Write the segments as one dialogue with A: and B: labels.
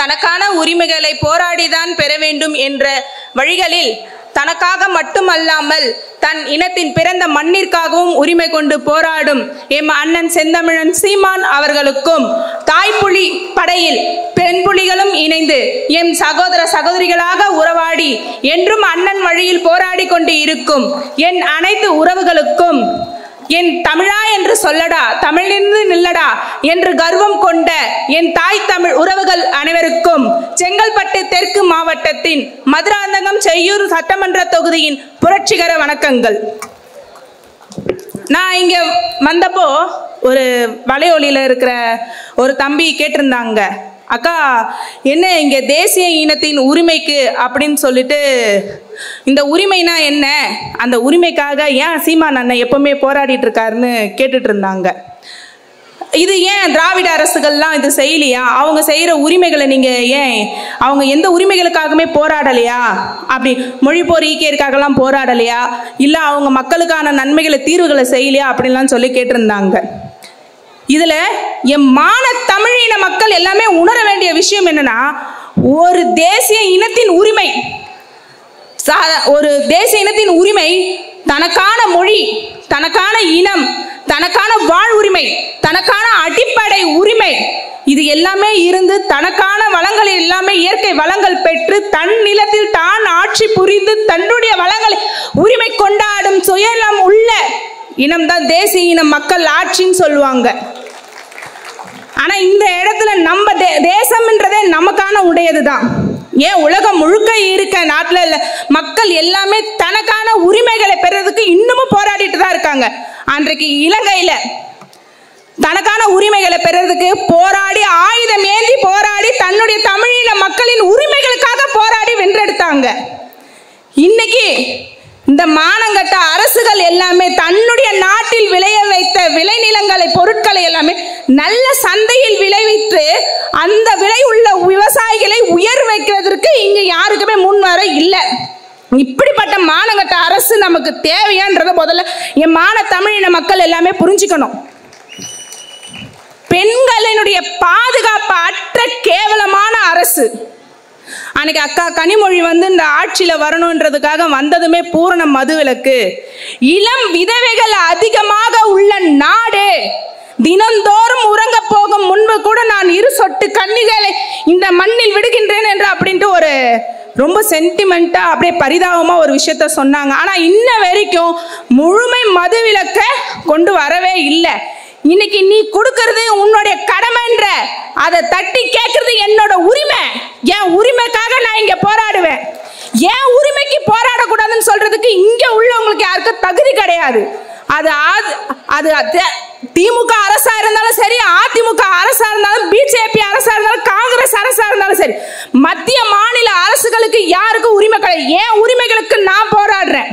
A: தனக்கான உரிமைகளை போராடிதான் பெற வேண்டும் என்ற வழிகளில் தனக்காக மட்டுமல்லாமல் தன் இனத்தின் பிறந்த மண்ணிற்காகவும் உரிமை கொண்டு போராடும் எம் அண்ணன் செந்தமிழன் சீமான் அவர்களுக்கும் தாய்ப்புலி படையில் பெண் புலிகளும் இணைந்து எம் சகோதர சகோதரிகளாக உறவாடி என்றும் அண்ணன் வழியில் போராடி கொண்டு இருக்கும் என் அனைத்து உறவுகளுக்கும் என் தமிழா என்று சொல்லடா தமிழிருந்து நில்லடா என்று கர்வம் கொண்ட என் தாய் தமிழ் உறவுகள் அனைவருக்கும் செங்கல்பட்டு தெற்கு மாவட்டத்தின் மதுராந்தகம் செய்யூர் சட்டமன்ற தொகுதியின் புரட்சிகர வணக்கங்கள் நான் இங்க வந்தப்போ ஒரு வலையொலியில இருக்கிற ஒரு தம்பி கேட்டிருந்தாங்க அக்கா என்ன இங்க தேசிய இனத்தின் உரிமைக்கு அப்படின்னு சொல்லிட்டு இந்த உரிமைனா என்ன அந்த உரிமைக்காக ஏன் சீமான் அண்ணன் எப்பவுமே போராடிட்டு இருக்காருன்னு கேட்டுட்டு இருந்தாங்க இது ஏன் திராவிட அரசுகள்லாம் இது செய்யலையா அவங்க செய்கிற உரிமைகளை நீங்கள் ஏன் அவங்க எந்த உரிமைகளுக்காகவே போராடலையா அப்படி மொழிப்போர் ஈக்கியருக்காகலாம் போராடலையா இல்லை அவங்க மக்களுக்கான நன்மைகளை தீர்வுகளை செய்யலையா அப்படின்லாம் சொல்லி கேட்டிருந்தாங்க இதில் என் மான தமிழின மக்கள் எல்லாமே உணர வேண்டிய விஷயம் என்னன்னா ஒரு தேசிய இனத்தின் உரிமை சா- ஒரு தேசிய இனத்தின் உரிமை தனக்கான மொழி தனக்கான இனம் தனக்கான வாழ் உரிமை தனக்கான அடிப்படை உரிமை இது எல்லாமே இருந்து தனக்கான வளங்கள் எல்லாமே இயற்கை வளங்கள் பெற்று தன் நிலத்தில் தான் ஆட்சி புரிந்து தன்னுடைய வளங்களை உரிமை கொண்டாடும் சுயநலம் உள்ள இனம்தான் தேசிய இன மக்கள் ஆட்சின்னு சொல்லுவாங்க ஆனா இந்த இடத்துல நம்ம தே தேசம்ன்றதே நமக்கான உடையது தான் ஏன் உலகம் முழுக்க இருக்க நாட்டில் இல்ல மக்கள் எல்லாமே தனக்கான உரிமைகளை பெறதுக்கு இன்னமும் போராடிட்டு தான் இருக்காங்க அன்றைக்கு இலங்கையில தனக்கான உரிமைகளை பெறதுக்கு போராடி ஆயுதம் ஏந்தி போராடி தன்னுடைய தமிழீழ மக்களின் உரிமைகளுக்காக போராடி வென்றெடுத்தாங்க இன்னைக்கு இந்த மானங்கட்ட அரசுகள் எல்லாமே தன்னுடைய நாட்டில் விளைய வைத்த விளைநிலங்களை பொருட்களை எல்லாமே நல்ல சந்தையில் விளைவித்து அந்த விலை உள்ள விவசாயிகளை உயர் வைக்கிறதற்கு இங்க யாருக்குமே முன் வர இல்லை இப்படிப்பட்ட மானங்கட்ட அரசு நமக்கு தேவையான்றத முதல்ல என் மான தமிழின மக்கள் எல்லாமே புரிஞ்சுக்கணும் பெண்களினுடைய பாதுகாப்பு அற்ற கேவலமான அரசு அன்னைக்கு அக்கா கனிமொழி வந்து இந்த ஆட்சியில வரணுன்றதுக்காக வந்ததுமே பூரண மதுவிலக்கு இளம் விதவைகள் அதிகமாக உள்ள நாடு தினந்தோறும் உறங்க போகும் முன்பு கூட நான் இரு சொட்டு கண்ணிகளை இந்த மண்ணில் விடுகின்றேன் என்று அப்படின்ட்டு ஒரு ரொம்ப சென்டிமெண்ட்டா அப்படியே பரிதாபமா ஒரு விஷயத்த சொன்னாங்க ஆனா இன்ன வரைக்கும் முழுமை மதுவிலக்க கொண்டு வரவே இல்லை இன்னைக்கு நீ கொடுக்கறது உன்னுடைய கடமைன்ற அதை தட்டி கேட்கறது என்னோட உரிமை என் உரிமைக்காக நான் இங்க போராடுவேன் என் உரிமைக்கு போராடக்கூடாதுன்னு சொல்றதுக்கு இங்க உள்ளவங்களுக்கு யாருக்கும் தகுதி கிடையாது அது ஆது- அது அது- திமுக அரசா இருந்தாலும் சரி அதிமுக அரசா இருந்தாலும் பிஜேபி அரசா இருந்தாலும் காங்கிரஸ் அரசா இருந்தாலும் சரி மத்திய மாநில அரசுகளுக்கு யாருக்கும் உரிமை கிடையாது என் உரிமைகளுக்கு நான் போராடுறேன்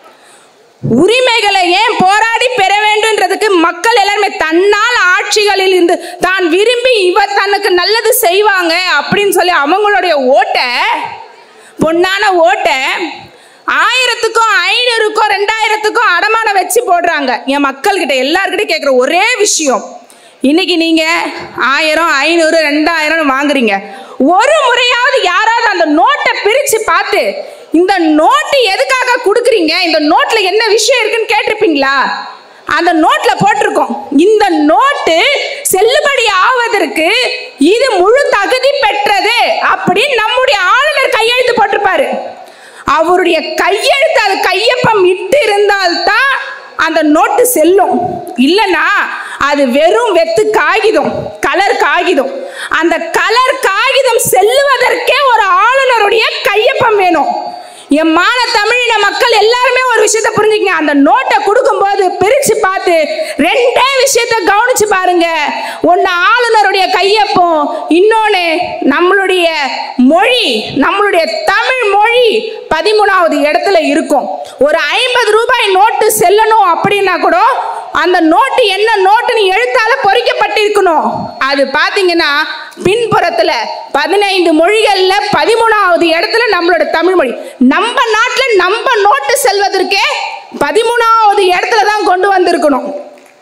A: உரிமைகளை ஏன் போராடி பெற வேண்டும்ன்றதுக்கு மக்கள் எல்லாருமே தன்னால் ஆட்சிகளில் இருந்து தான் விரும்பி இவர் தனக்கு நல்லது செய்வாங்க அப்படின்னு சொல்லி அவங்களுடைய ஓட்டை பொன்னான ஓட்டை ஆயிரத்துக்கும் ஐநூறுக்கும் ரெண்டாயிரத்துக்கும் அடமானம் வச்சு போடுறாங்க என் மக்கள்கிட்ட எல்லார்கிட்டையும் கேட்குற ஒரே விஷயம் இன்னைக்கு நீங்க ஆயிரம் ஐநூறு ரெண்டாயிரம் வாங்குறீங்க ஒரு முறையாவது யாராவது அந்த நோட்டை பிரிச்சு பார்த்து இந்த நோட்டு எதுக்காக கொடுக்குறீங்க இந்த நோட்ல என்ன விஷயம் இருக்குன்னு கேட்டிருப்பீங்களா அந்த நோட்ல போட்டிருக்கோம் இந்த நோட்டு செல்லுபடி ஆவதற்கு இது முழு தகுதி பெற்றது அப்படின்னு நம்முடைய ஆளுநர் கையெழுத்து போட்டிருப்பாரு அவருடைய கையெழுத்து அது கையொப்பம் இட்டு இருந்தால்தான் அந்த நோட்டு செல்லும் இல்லைன்னா அது வெறும் வெத்து காகிதம் கலர் காகிதம் அந்த கலர் காகிதம் செல்லுவதற்கே ஒரு ஆளுநருடைய கையொப்பம் வேணும் என் மான தமிழின மக்கள் எல்லாருமே ஒரு விஷயத்த புரிஞ்சுக்கங்க அந்த நோட்டை கொடுக்கும்போது பிரிச்சு பார்த்து ரெண்டே விஷயத்த கவனிச்சு பாருங்க ஒன்னு ஆளுநருடைய கையொப்பம் இன்னொன்னு நம்மளுடைய மொழி நம்மளுடைய தமிழ் மொழி பதிமூணாவது இடத்துல இருக்கும் ஒரு ஐம்பது ரூபாய் நோட்டு செல்லணும் அப்படின்னா கூட அந்த நோட்டு என்ன நோட்டுன்னு எழுத்தால பொறிக்கப்பட்டிருக்கணும் அது பாத்தீங்கன்னா பின்புறத்துல பதினைந்து மொழிகள்ல பதிமூணாவது இடத்துல நம்மளோட தமிழ் மொழி நம்ம நாட்டுல நம்ம நோட்டு செல்வதற்கே பதிமூணாவது இடத்துல தான் கொண்டு வந்திருக்கணும்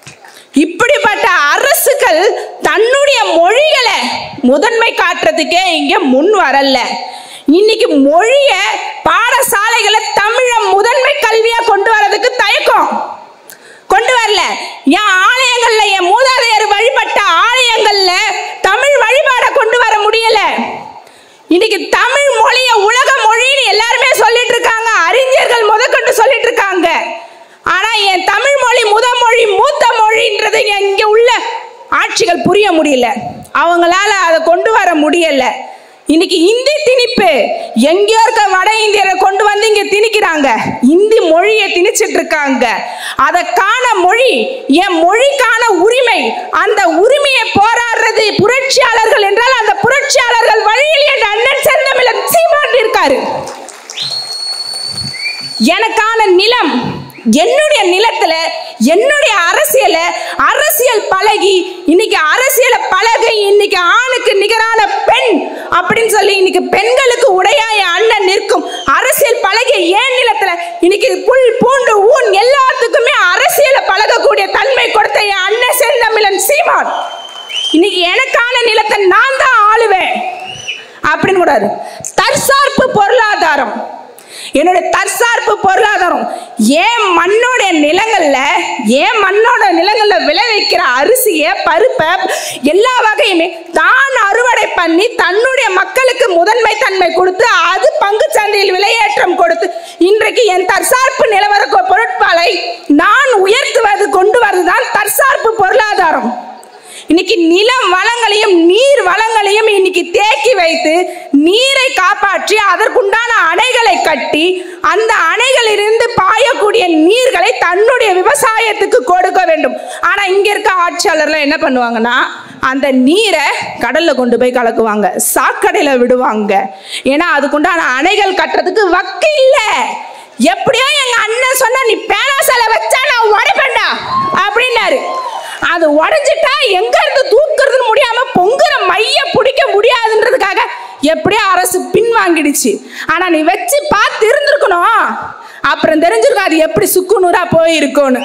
A: இப்படிப்பட்ட அரசுகள் தன்னுடைய மொழிகளை முதன்மை காட்டுறதுக்கே இங்க முன் வரல இன்னைக்கு மொழிய பாடசாலைகளை தமிழ முதன்மை கல்வியா கொண்டு வரதுக்கு தயக்கம் கொண்டு வரல என் ஆலயங்கள்ல என் மூதாதையர் வழிபட்ட ஆலயங்கள்ல தமிழ் வழிபாட கொண்டு வர முடியல இன்னைக்கு தமிழ் மொழிய உலக மொழின்னு எல்லாருமே சொல்லிட்டு இருக்காங்க அறிஞர்கள் முதற்கொண்டு சொல்லிட்டு இருக்காங்க ஆனா என் தமிழ் மொழி முத மொழி மூத்த மொழின்றது இங்க உள்ள ஆட்சிகள் புரிய முடியல அவங்களால அதை கொண்டு வர முடியல இன்னைக்கு இந்தி திணிப்பு எங்கேயோ இருக்க வட இந்தியரை கொண்டு வந்து இங்க திணிக்கிறாங்க இந்தி மொழியை திணிச்சிட்டு இருக்காங்க அதற்கான மொழி என் மொழிக்கான உரிமை அந்த உரிமையை போராடுறது புரட்சியாளர்கள் என்றால் அந்த புரட்சியாளர்கள் வழியில் என் அண்ணன் செந்தமிழன் சீமான் இருக்காரு எனக்கான நிலம் என்னுடைய நிலத்துல என்னுடைய அரசியல அரசியல் பழகி இன்னைக்கு அரசியல பழகி இன்னைக்கு ஆணுக்கு நிகரான பெண் அப்படின்னு சொல்லி இன்னைக்கு பெண்களுக்கு உடையா என் அண்ணன் நிற்கும் அரசியல் பழகிய ஏன் நிலத்துல இன்னைக்கு புல் பூண்டு ஊன் எல்லாத்துக்குமே அரசியல பழகக்கூடிய தன்மை கொடுத்த என் அண்ணன் செந்தமிழன் சீமான் இன்னைக்கு எனக்கான நிலத்தை நான் தான் ஆளுவேன் அப்படின்னு கூடாது தற்சார்பு பொருளாதாரம் என்னுடைய தற்சார்பு பொருளாதாரம் ஏன் மண்ணோட நிலங்கள்ல ஏன் மண்ணோட நிலங்கள்ல விளைவிக்கிற அரிசியை பருப்பை எல்லா வகையுமே தான் அறுவடை பண்ணி தன்னுடைய மக்களுக்கு முதன்மை தன்மை கொடுத்து அது பங்கு சந்தையில் விலையேற்றம் கொடுத்து இன்றைக்கு என் தற்சார்பு நிலவர கொ- பொருட்களை நான் உயர்த்துவது கொண்டு வருவதுதான் தற்சார்பு பொருளாதாரம் இன்னைக்கு நிலம் வளங்களையும் நீர் வளங்களையும் இன்னைக்கு தேக்கி வைத்து நீரை காப்பாற்றி அதற்குண்டான அணைகளை கட்டி அந்த அணைகளிலிருந்து பாயக்கூடிய நீர்களை தன்னுடைய விவசாயத்துக்கு கொடுக்க வேண்டும் ஆனா இங்க இருக்க ஆட்சியாளர்லாம் என்ன பண்ணுவாங்கன்னா அந்த நீரை கடல்ல கொண்டு போய் கலக்குவாங்க சாக்கடையில விடுவாங்க ஏன்னா அதுக்குண்டான அணைகள் கட்டுறதுக்கு வக்கு இல்லை எப்படியோ எங்க அண்ணன் சொன்னா நீ பேனா சிலை வச்சா நான் உடைப்பேன்டா அப்படின்னாரு அது உடைஞ்சிட்டா எங்க இருந்து தூக்குறதுன்னு முடியாம பொங்குற மைய பிடிக்க முடியாதுன்றதுக்காக எப்படியோ அரசு பின்வாங்கிடுச்சு ஆனா நீ வச்சு பார்த்து இருந்திருக்கணும் அப்புறம் தெரிஞ்சிருக்கும் அது எப்படி சுக்குநூறா போயிருக்கும்னு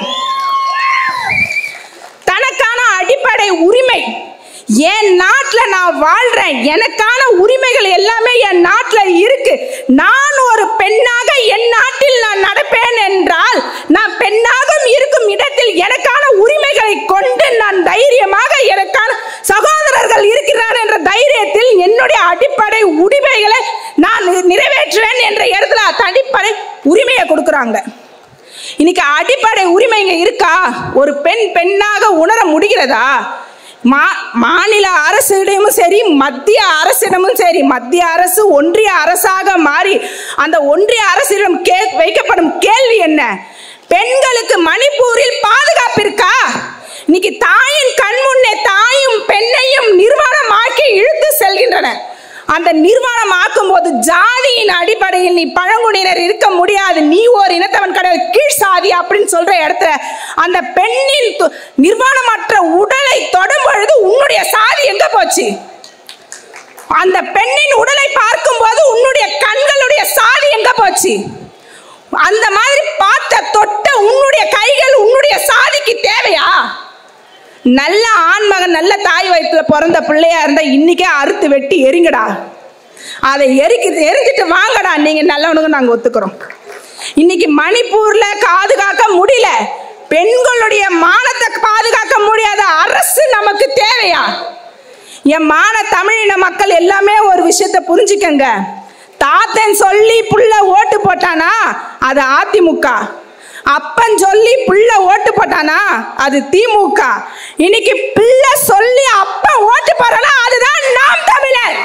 A: தனக்கான அடிப்படை உரிமை என் நாட்டில் நான் வாழ்றேன் எனக்கான உரிமைகள் எல்லாமே என் நாட்டில் இருக்கு நான் ஒரு பெண்ணாக என் நாட்டில் நான் நடப்பேன் என்றால் நான் பெண்ணாகவும் இருக்கும் இடத்தில் எனக்கான உரிமைகளை கொண்டு நான் தைரியமாக எனக்கான சகோதரர்கள் இருக்கிறார் என்ற தைரியத்தில் என்னுடைய அடிப்படை உரிமைகளை நான் நிறைவேற்றுவேன் என்ற இடத்துல அடிப்படை உரிமையை கொடுக்குறாங்க இன்னைக்கு அடிப்படை உரிமை இங்க இருக்கா ஒரு பெண் பெண்ணாக உணர முடிகிறதா மா மாநில அரசிடமும் சரி மத்திய அரசிடமும் சரி மத்திய அரசு ஒன்றிய அரசாக மாறி அந்த ஒன்றிய அரசிடம் கே வைக்கப்படும் கேள்வி என்ன பெண்களுக்கு மணிப்பூரில் பாதுகாப்பு இருக்கா இன்னைக்கு தாயின் கண் முன்னே தாயும் பெண்ணையும் நிர்வாணமாக்கி இழுத்து செல்கின்றன அந்த நிர்வாணம் ஆக்கும் போது ஜாதியின் அடிப்படையில் நீ பழங்குடியினர் இருக்க முடியாது நீ ஒரு இனத்தவன் கிடையாது கீழ் சாதி அப்படின்னு சொல்ற இடத்துல அந்த பெண்ணின் து- நிர்வாணமற்ற உடலை தொடும் பொழுது உன்னுடைய சாதி எங்க போச்சு அந்த பெண்ணின் உடலை பார்க்கும்போது உன்னுடைய கண்களுடைய சாதி எங்க போச்சு அந்த மாதிரி பார்த்த தொட்ட உன்னுடைய கைகள் உன்னுடைய சாதிக்கு தேவையா நல்ல ஆண்மகன் நல்ல தாய் வயிற்றுல பிறந்த பிள்ளையா இருந்தா இன்னைக்கே அறுத்து வெட்டி எரிங்கடா அதை எரிக்கி எரிஞ்சிட்டு வாங்கடா நீங்க நல்லவனுங்க நாங்க ஒத்துக்கிறோம் இன்னைக்கு மணிப்பூர்ல பாதுகாக்க முடியல பெண்களுடைய மானத்தை பாதுகாக்க முடியாத அரசு நமக்கு தேவையா என் மான தமிழின மக்கள் எல்லாமே ஒரு விஷயத்தை புரிஞ்சுக்கங்க தாத்தன் சொல்லி புள்ள ஓட்டு போட்டானா அது அதிமுக அப்பன் சொல்லி புள்ள ஓட்டு போட்டானா அது திமுக இன்னைக்கு பிள்ளை சொல்லி அப்பன் ஓட்டு போறானா அதுதான் நாம் தமிழர்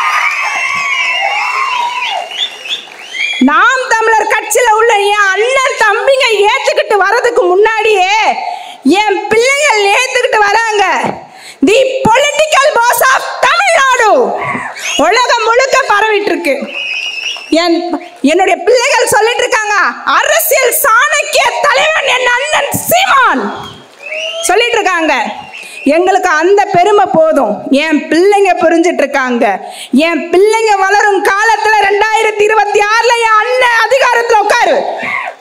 A: நாம் தமிழர் கட்சியில உள்ள என் அண்ணன் தம்பிங்க ஏத்துக்கிட்டு வர்றதுக்கு முன்னாடியே என் பிள்ளைகள் ஏத்துக்கிட்டு வராங்க the political boss of Tamil Nadu உலகம் முழுக்க பரவிட்டு இருக்கு என் என்னுடைய பிள்ளைகள் சொல்லிட்டு இருக்காங்க அரசியல் சாணக்கிய தலைவன் என் அண்ணன் சீமான் சொல்லிட்டு இருக்காங்க எங்களுக்கு அந்த பெருமை போதும் என் பிள்ளைங்க புரிஞ்சிட்டு இருக்காங்க என் பிள்ளைங்க வளரும் காலத்துல ரெண்டாயிரத்தி இருபத்தி ஆறுல என் அண்ணன் அதிகாரத்துல உட்காரு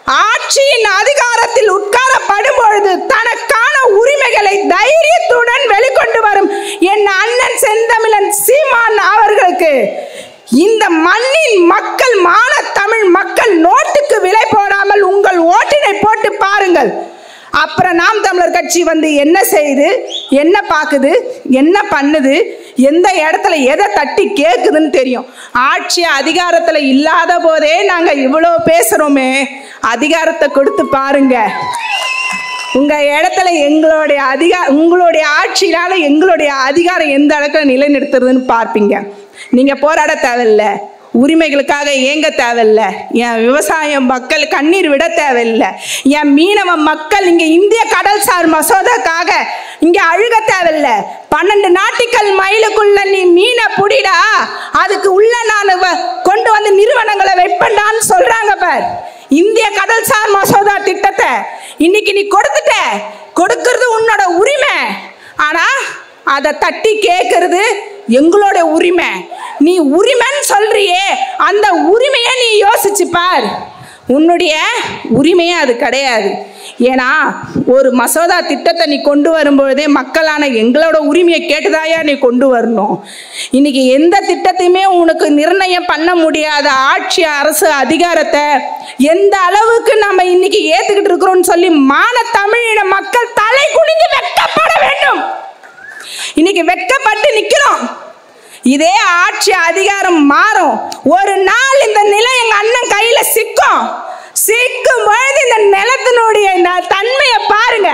A: ஆட்சியின் அதிகாரத்தில் உட்காரப்படும் பொழுது தனக்கான உரிமைகளை தைரியத்துடன் வெளிக்கொண்டு வரும் என் அண்ணன் செந்தமிழன் சீமான் அவர்களுக்கு இந்த மண்ணின் மக்கள் மான தமிழ் மக்கள் நோட்டுக்கு விலை போடாமல் உங்கள் ஓட்டினை போட்டு பாருங்கள் அப்புறம் நாம் தமிழர் கட்சி வந்து என்ன செய்யுது என்ன பார்க்குது என்ன பண்ணுது எந்த இடத்துல எதை தட்டி கேட்குதுன்னு தெரியும் ஆட்சி அதிகாரத்தில் இல்லாத போதே நாங்கள் இவ்வளோ பேசுகிறோமே அதிகாரத்தை கொடுத்து பாருங்க உங்க இடத்துல எங்களுடைய அதிகா உங்களுடைய ஆட்சியினால எங்களுடைய அதிகாரம் எந்த இடத்துல நிலைநிறுத்துறதுன்னு பார்ப்பீங்க நீங்க போராட தேவையில்ல உரிமைகளுக்காக ஏங்க தேவையில்ல என் விவசாய மக்கள் கண்ணீர் விட தேவையில்லை என் மீனவ மக்கள் இங்க இந்திய கடல்சார் மசோதாக்காக இங்க அழுக தேவையில்ல பன்னெண்டு நாட்டிக்கல் மைலுக்குள்ள நீ மீனை புடிடா அதுக்கு உள்ள நான் வ- கொண்டு வந்து நிறுவனங்களை வைப்பேன்டான்னு சொல்றாங்க பார் இந்திய கடல்சார் மசோதா திட்டத்தை இன்னைக்கு நீ கொடுத்துட்ட கொடுக்கிறது உன்னோட உரிமை ஆனா அதை தட்டி கேட்கறது எங்களோட உரிமை நீ உரிமைன்னு சொல்றியே அந்த உரிமையை நீ யோசிச்சு பார் உன்னுடைய உரிமையே அது கிடையாது ஏன்னா ஒரு மசோதா திட்டத்தை நீ கொண்டு வரும்பொழுதே மக்களான எங்களோட உரிமையை கேட்டுதாயா நீ கொண்டு வரணும் இன்னைக்கு எந்த திட்டத்தையுமே உனக்கு நிர்ணயம் பண்ண முடியாத ஆட்சி அரசு அதிகாரத்தை எந்த அளவுக்கு நம்ம இன்னைக்கு ஏத்துக்கிட்டு இருக்கிறோம்னு சொல்லி மான தமிழின மக்கள் தலை குனிந்து வெட்கப்பட வேண்டும் இன்னைக்கு வெட்கப்பட்டு நிக்கிறோம் இதே ஆட்சி அதிகாரம் மாறும் ஒரு நாள் இந்த நிலை எங்க அண்ணன் கையில சிக்கும் சிக்கும் பொழுது இந்த நிலத்தினுடைய ந- தன்மையை பாருங்க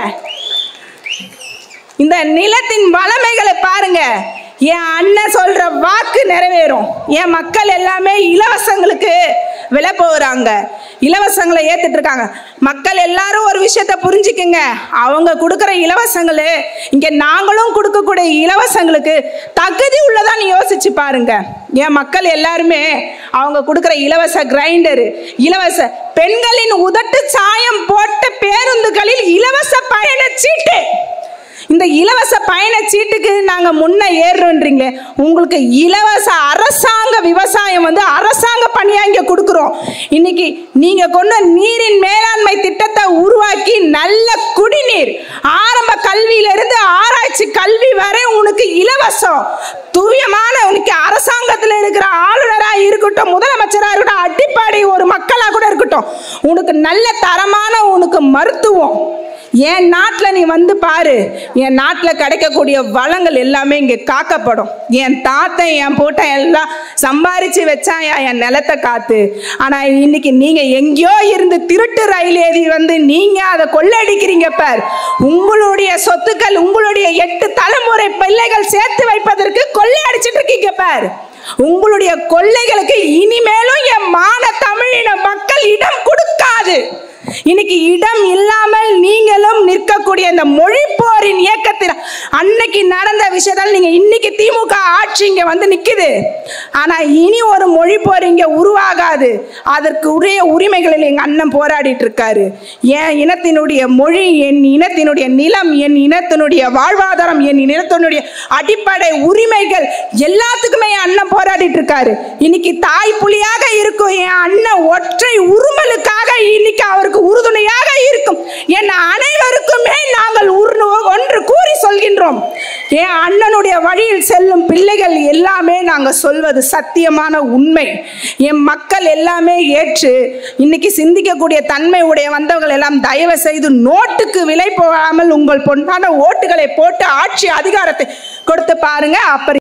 A: இந்த நிலத்தின் வளமைகளை பாருங்க என் அண்ணன் சொல்ற வாக்கு நிறைவேறும் என் மக்கள் எல்லாமே இலவசங்களுக்கு விலை போகிறாங்க இலவசங்களை ஏத்துட்டு இருக்காங்க மக்கள் எல்லாரும் ஒரு விஷயத்த புரிஞ்சுக்குங்க அவங்க கொடுக்குற இலவசங்கள் இங்க நாங்களும் கொடுக்கக்கூடிய இலவசங்களுக்கு தகுதி உள்ளதா நீ யோசிச்சு பாருங்க என் மக்கள் எல்லாருமே அவங்க கொடுக்குற இலவச கிரைண்டர் இலவச பெண்களின் உதட்டு சாயம் போட்ட பேருந்துகளில் இலவச பயண சீட்டு இந்த இலவச பயண சீட்டுக்கு நாங்க முன்ன ஏறுறோன்றீங்க உங்களுக்கு இலவச அரசாங்க விவசாயம் வந்து அரசாங்க பணியா இங்க கொடுக்குறோம் இன்னைக்கு நீங்க கொண்ட நீரின் மேலாண்மை திட்டத்தை உருவாக்கி நல்ல குடிநீர் ஆரம்ப கல்வியில இருந்து ஆராய்ச்சி கல்வி வரை உனக்கு இலவசம் தூயமான உனக்கு அரசாங்கத்தில் இருக்கிற ஆளுநரா இருக்கட்டும் முதலமைச்சரா இருக்கட்டும் அடிப்படை ஒரு மக்களா கூட இருக்கட்டும் உனக்கு நல்ல தரமான உனக்கு மருத்துவம் என் நாட்டில் நீ வந்து பாரு என் நாட்டில் கிடைக்கக்கூடிய வளங்கள் எல்லாமே இங்கே காக்கப்படும் என் தாத்தன் என் பூட்டன் எல்லாம் சம்பாரிச்சு வச்சாயா என் நிலத்தை காத்து ஆனால் இன்னைக்கு நீங்கள் எங்கேயோ இருந்து திருட்டு ரயில் ஏறி வந்து நீங்கள் அதை கொள்ளடிக்கிறீங்க பார் உங்களுடைய சொத்துக்கள் உங்களுடைய எட்டு தலைமுறை பிள்ளைகள் சேர்த்து வைப்பதற்கு கொள்ளையடிச்சிட்டு இருக்கீங்க பார் உங்களுடைய கொள்ளைகளுக்கு இனிமேலும் என் மான தமிழின மக்கள் இடம் கொடுக்காது இன்னைக்கு இடம் இல்லாமல் நீங்களும் நிற்கக்கூடிய இந்த மொழி போரின் இயக்கத்தில் அன்னைக்கு நடந்த விஷயத்தால் நீங்க இன்னைக்கு திமுக ஆட்சி இங்க வந்து நிக்குது ஆனா இனி ஒரு மொழி போர் இங்க உருவாகாது அதற்கு உரிய உரிமைகளில் எங்க அண்ணன் போராடிட்டு இருக்காரு என் இனத்தினுடைய மொழி என் இனத்தினுடைய நிலம் என் இனத்தினுடைய வாழ்வாதாரம் என் இனத்தினுடைய அடிப்படை உரிமைகள் எல்லாத்துக்குமே என் அண்ணன் போராடிட்டு இருக்காரு இன்னைக்கு தாய் புலியாக இருக்கும் என் அண்ணன் ஒற்றை உருமலுக்காக இன்னைக்கு அவருக்கு உறுதுணையாக இருக்கும் என் அனைவருக்குமே நாங்கள் உரு- ஒன்று கூறி சொல்கின்றோம் என் அண்ணனுடைய வழியில் செல்லும் பிள்ளைகள் எல்லாமே நாங்கள் சொல்வது சத்தியமான உண்மை என் மக்கள் எல்லாமே ஏற்று இன்னைக்கு சிந்திக்கக்கூடிய தன்மை உடைய வந்தவர்கள் எல்லாம் தயவு செய்து நோட்டுக்கு விலை போகாமல் உங்கள் பொன்னான ஓட்டுகளை போட்டு ஆட்சி அதிகாரத்தை கொடுத்து பாருங்க அப்படி